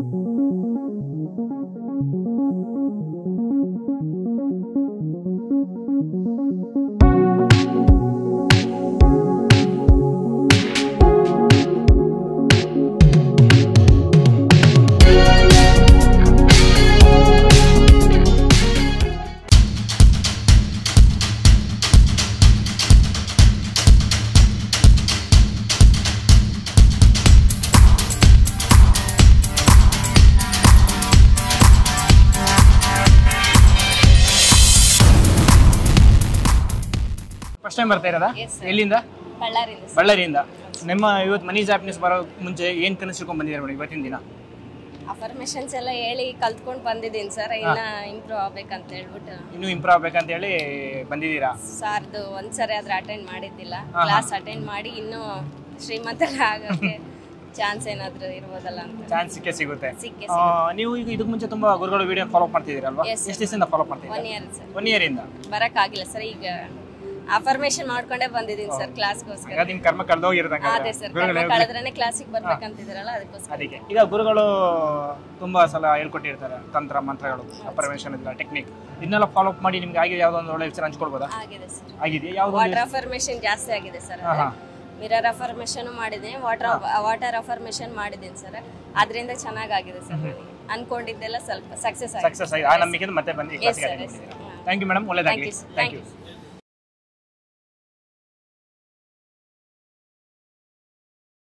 First time ಬರ್ತಾ ಇರೋದಾ Yes, sir. ಎಲ್ಲಿಂದ ಬಳ್ಳಾರಿಯಿಂದ ಸರ್. ಬಳ್ಳಾರಿಯಿಂದ ನಿಮ್ಮ ಇವತ್ತು ಮನಿ ಜಾಪ್ನೀಸ್ ಬರೋ ಮುಂಚೆ ಏನ್ ಕನಸಿಟ್ಕೊಂಡ್ ಬಂದಿದ್ದಾರೆ ಮೇಡಮ್ ಇವತ್ತಿನ ದಿನ ಅಫರ್ಮೇಷನ್ಸ್ ಎಲ್ಲ ಹೇಳಿ ಕಲ್ತ್ಕೊಂಡು ಬಂದಿದ್ದೀನಿ ಸರ್ ಇನ್ನ ಇಂಪ್ರೂವ್ ಆಗ್ಬೇಕಂತ ಹೇಳ್ಬಿಟ್ಟು ಇನ್ನೂ ಇಂಪ್ರೂವ್ ಆಗ್ಬೇಕಂತ ಹೇಳಿ ಬಂದಿದ್ದೀರಾ ಸಾರ್ದು ಒಂದ್ಸರಿ ಆದ್ರೆ ಅಟೆಂಡ್ ಮಾಡಿದ್ದಿಲ್ಲ ಕ್ಲಾಸ್ ಅಟೆಂಡ್ ಮಾಡಿ ಇನ್ನೂ ಶ್ರೀಮಂತರ ಆಗೋಕ್ಕೆ ಚಾನ್ಸ್ ಏನಾದ್ರು ಇರ್ಬೋದಲ್ಲ ಅಂತ ಚಾನ್ಸ್ ಸಿಕ್ಕೇ ಸಿಗುತ್ತೆ ಸಿಕ್ಕಿ ಆ, ನೀವು ಈಗ ಇದಕ್ಕೆ ಮುಂಚೆ ತುಂಬಾ ಗುರುಗಳು ವಿಡಿಯೋ ಫಾಲೋ ಮಾಡ್ತಿದ್ದೀರಲ್ವಾ Yes, sir. ಎಷ್ಟು ದಿವಸದಿಂದ ಫಾಲೋ ಮಾಡ್ತಿದ್ದೀರಾ one year sir one year ಇಂದ ಬರಕ್ಕಾಗಿಲ್ಲ ಸರ್ ಈಗ ಅಫರ್ಮೇಷನ್ ಮಾಡ್ಕೊಂಡೇ ಬಂದಿದ್ದೀನಿ ಸರ್ ಕ್ಲಾಸ್ಗೋಸ್ಕರ ಹಾಗಾದ್ರೆ ನಿಮ್ ಕರ್ಮ ಕಳೆದೋಗಿರ್ತಂಗ ಅದೇ ಸರ್ ಕರ್ಮ ಕಳೆದ್ರೇನೆ ಕ್ಲಾಸಿಗೆ ಬರ್ಬೇಕಂತಿದ್ದೀರಲ್ಲ ಅದಕ್ಕೋಸ್ಕರ ಅದಕ್ಕೆ ಈಗ ಗುರುಗಳು ತುಂಬಾ ಸಲ ಹೇಳ್ಕೊಟ್ಟಿರ್ತಾರೆ ತಂತ್ರ ಮಂತ್ರಗಳು ಅಪರ್ಮೇಷನ್ ಇಲ್ಲ ಟೆಕ್ನಿಕ್ ಇದನ್ನೆಲ್ಲ ಫಾಲೋ ಮಾಡಿ ನಿಮ್ಗೆ ಆಗಿದೆ ಯಾವ್ದೋ ಒಂದು ಒಳ್ಳೆ ವಿಚಾರ ಹಂಚ್ಕೊಳ್ಬೋದಾ ಆಗಿದೆ ಸರ್ ಆಗಿದೆಯಾ ಯಾವ್ದು ವಾಟರ್ ಅಫರ್ಮೇಷನ್ ಜಾಸ್ತಿ ಆಗಿದೆ ಸರ್ ಹಾ, ಹಾ. ಮಿರರ್ ಅಫರ್ಮೇಷನ್ ಮಾಡಿದ್ದೀನಿ ವಾಟರ್ ವಾಟರ್ ಅಫರ್ಮೇಷನ್ ಮಾಡಿದ್ದೀನಿ ಸರ್ ಅದರಿಂದ ಚೆನ್ನಾಗಾಗಿದೆ ಸರ್ ನನಗೆ ಅನ್ಕೊಂಡಿದ್ದೆಲ್ಲ ಸ್ವಲ್ಪ ಸಕ್ಸಸ್ ಆಗಿದೆ ಸಕ್ಸಸ್ ಆಗಿದೆ ಆ ನಂಬಿಕೆ ಮತ್ತೆ ಬನ್ನಿ Yes, sir, ಕ್ಲಾಸಿಗೆ yes, sir. Thank you madam ಒಳ್ಳೇದಾಗಲಿ Thank you, sir. Thank Thank you